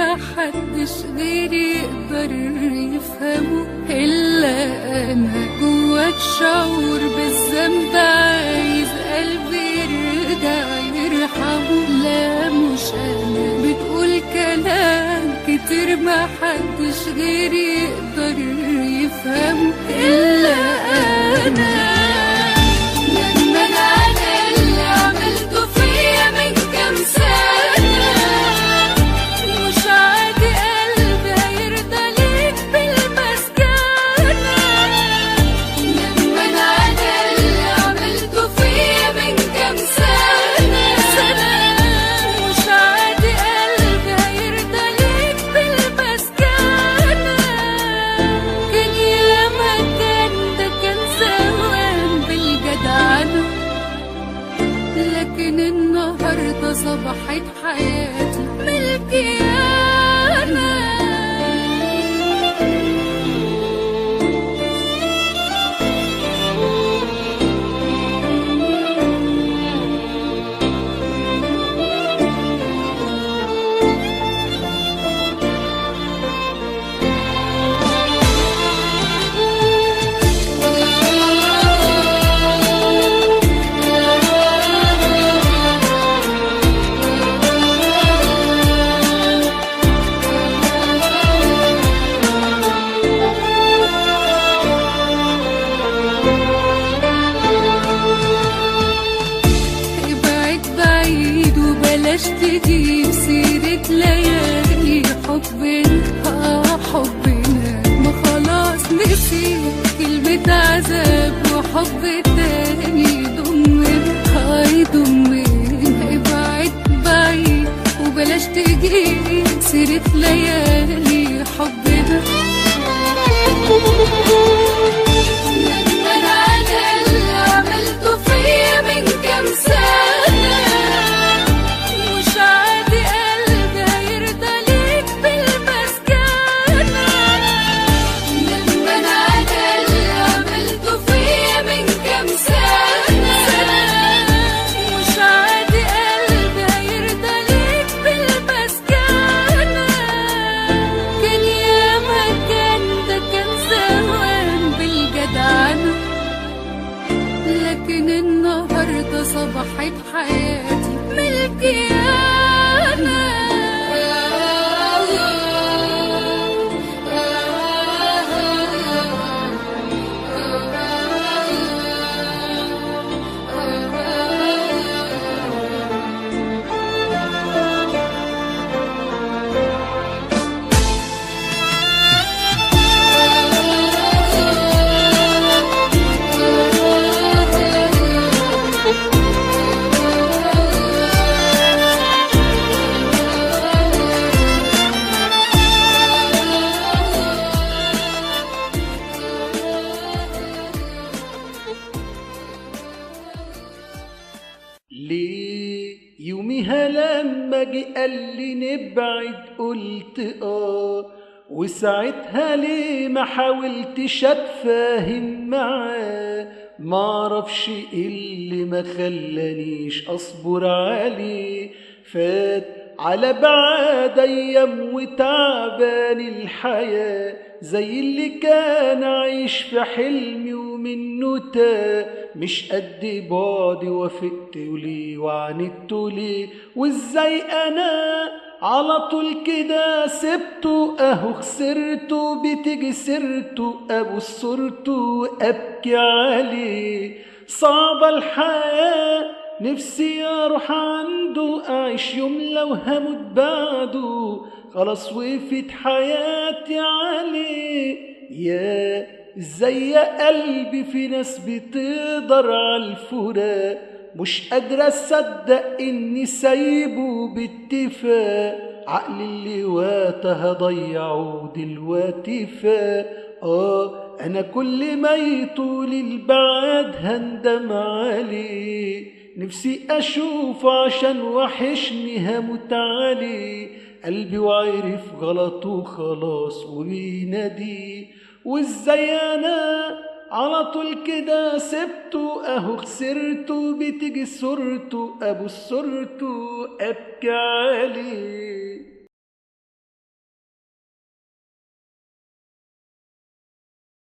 محدش غيري يقدر يفهمه إلا أنا جواك شعور بالذنب عايز قلبي يرجع يرحمه لا مش أنا بتقول كلام كتير محدش غيري يقدر يفهمه إلا أنا ندمان على اللي عملته فيا من كام سنة مش عادي قلبي هيرضى ليك بالمسكنة ندمان على اللي عملته فيا من كام سنة مش عادي قلبي هيرضى ليك بالمسكنة كان ياما كان ده كان زمان بالجدعنة لكن النهاردة صبحت حياتي ملكي أنا ابعد بعيد وبلاش تجيب سيرة ليالي حبنا آه حبنا ما خلاص نسيت كلمة عذاب وحب تاني ضمنا هاي ضمنا ابعد بعيد وبلاش تجيب سيرة ليالي حبنا ندمان على اللي عملته فيا من كام سنة مش عادي قلبي هيرضى ليك بالمسكنة ندمان على اللي عملته فيا من كام سنة مش عادي قلبي هيرضى ليك بالمسكنة كان ياما كان ده كان زمان بالجدعنة لكن النهاردة صبحت حياتي ملكي ليه يوميها لما جه قال لي نبعد قلت اه وساعتها ليه ما حاولتش اتفاهم معاه معرفش ايه اللي ما خلانيش اصبر عليه فات على بعاد ايام وتعبان الحياه زي اللي كان عايش في حلمي ومنه تاه مش قد بعدي وافقت وليه وعاندت ليه وازاي انا على طول كده سبته اهو خسرته بتيجي سيرته ابو صورته ابكي عليه صعبة الحياة نفسي اروح عنده اعيش يوم لو هموت بعده خلاص وقفت حياتي عليه يا ازاي يا قلبي في ناس بتقدر على الفراق مش قادرة اصدق اني سايبه باتفاق عقلي اللي وقتها هضيعه دلوقتي فاق اه انا كل ما يطول البعد هندم عليه نفسي اشوفه عشان وحشني هموت عليه قلبي وعرف غلطه خلاص وبيناديه وازاي انا على طول كده سبته اهو خسرته بتيجي صورته ابو صورته ابكي عليه